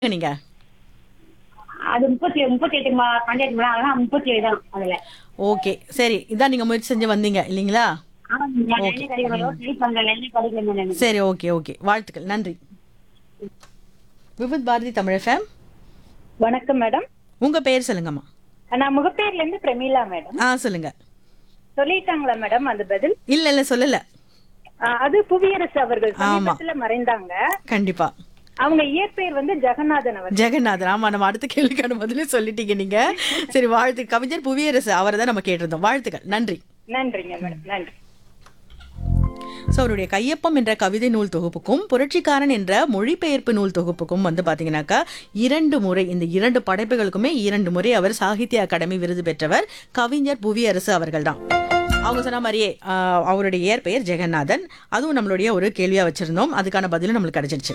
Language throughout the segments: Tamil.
நீங்க அது முப்பத்தி முப்பத்தி எட்டு பஞ்சாயத்து மேடம் அதெல்லாம் முப்பத்தி ஏழு தான் அதுல ஓகே சரி இதான் நீங்க முயற்சி செஞ்சு வந்தீங்க இல்லைங்களா ஆனா நான் நெல்லை கிடைக்கல ட்ரை பண்றேன் நெல்லை கிடைக்கல மேடம் சரி ஓகே ஓகே வாழ்த்துக்கள் நன்றி விவித் பாரதி தமிழ் ஃபேம் வணக்கம் மேடம் உங்க பேர் சொல்லுங்கம்மா நான் முகப்பேர்ல இருந்து பிரமீளா மேடம் ஆ சொல்லுங்க சொல்லிட்டாங்களா மேடம் அந்த பதில் இல்ல இல்ல சொல்லல ஆ, அது புவியரசு அவர்கள் ஆமா. சமீபத்துல மறைந்தாங்க கண்டிப்பா அவங்க இயற்பெயர் வந்து ஜெகநாதன் அவர் ஜெகநாதன் ஆமா நம்ம அடுத்த கேள்விக்கான பதிலே சொல்லிட்டீங்க நீங்க சரி வாழ்த்து கவிஞர் புவியரசு அவரை தான் நம்ம கேட்டிருந்தோம் வாழ்த்துக்கள் நன்றி நன்றிங்க மேடம் நன்றி ஸோ அவருடைய கையொப்பம் என்ற கவிதை நூல் தொகுப்புக்கும் புரட்சிக்காரன் என்ற மொழிபெயர்ப்பு நூல் தொகுப்புக்கும் வந்து பாத்தீங்கன்னாக்கா இரண்டு முறை இந்த இரண்டு படைப்புகளுக்குமே இரண்டு முறை அவர் சாகித்ய அகாடமி விருது பெற்றவர் கவிஞர் புவியரசு அவர்கள் தான் அவங்க சொன்ன மாதிரியே ஆஹ், அவருடைய இயற்பெயர் ஜெகநாதன் அதுவும் நம்மளுடைய ஒரு கேள்வியா வச்சிருந்தோம் அதுக்கான பதிலும் நம்மளுக்கு கிடைச்சிருச்சு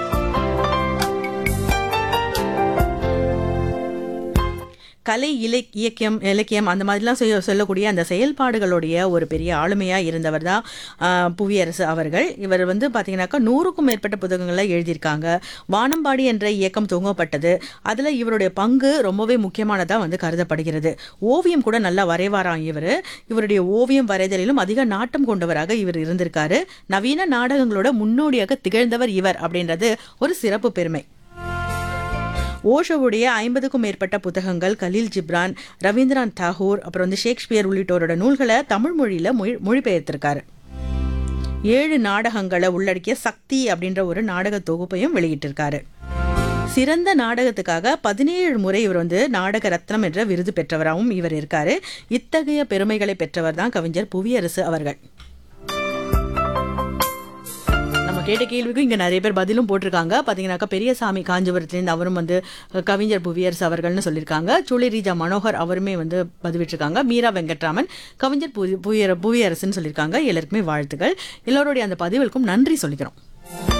கலை இலை இலக்கியம் இலக்கியம் அந்த மாதிரிலாம் செய்ய சொல்லக்கூடிய அந்த செயல்பாடுகளுடைய ஒரு பெரிய ஆளுமையாக இருந்தவர் தான் ஆஹ், புவியரசு அவர்கள் இவர் வந்து பார்த்தீங்கன்னாக்கா நூறுக்கும் மேற்பட்ட புத்தகங்களை எழுதியிருக்காங்க வானம்பாடி என்ற இயக்கம் துவங்கப்பட்டது அதில் இவருடைய பங்கு ரொம்பவே முக்கியமானதாக வந்து கருதப்படுகிறது ஓவியம் கூட நல்லா வரைவாராம் இவர் இவருடைய ஓவியம் வரைதலிலும் அதிக நாட்டம் கொண்டவராக இவர் இருந்திருக்காரு நவீன நாடகங்களோட முன்னோடியாக திகழ்ந்தவர் இவர் அப்படின்றது ஒரு சிறப்பு பெருமை ஓஷோவுடைய ஐம்பதுக்கும் மேற்பட்ட புத்தகங்கள் கலீல் ஜிப்ரான் ரவீந்திரநாத் தாகூர் அப்புறம் வந்து ஷேக்ஸ்பியர் உள்ளிட்டோரோட நூல்களை தமிழ் மொழியில மொழி மொழிபெயர்த்திருக்காரு ஏழு நாடகங்களை உள்ளடக்கிய சக்தி அப்படின்ற ஒரு நாடக தொகுப்பையும் வெளியிட்டிருக்காரு சிறந்த நாடகத்துக்காக பதினேழு முறை இவர் வந்து நாடக ரத்னம் என்ற விருது பெற்றவராகவும் இவர் இருக்காரு இத்தகைய பெருமைகளை பெற்றவர் தான் கவிஞர் புவியரசு அவர்கள் நம்ம கேட்ட கேள்விக்கும் இங்க நிறைய பேர் பதிலும் போட்டிருக்காங்க பாத்தீங்கன்னாக்கா பெரியசாமி காஞ்சிபுரத்துலேருந்து அவரும் வந்து அஹ், கவிஞர் புவியரசு அவர்கள்னு சொல்லியிருக்காங்க சுளிரீஜா மனோகர் அவருமே வந்து பதிவிட்டிருக்காங்க மீரா வெங்கட்ராமன் கவிஞர் புவி- புவியர புவியரசுன்னு சொல்லியிருக்காங்க எல்லாருக்குமே வாழ்த்துக்கள் எல்லோருடைய அந்த பதிவுகளுக்கும் நன்றி சொல்லிக்கிறோம்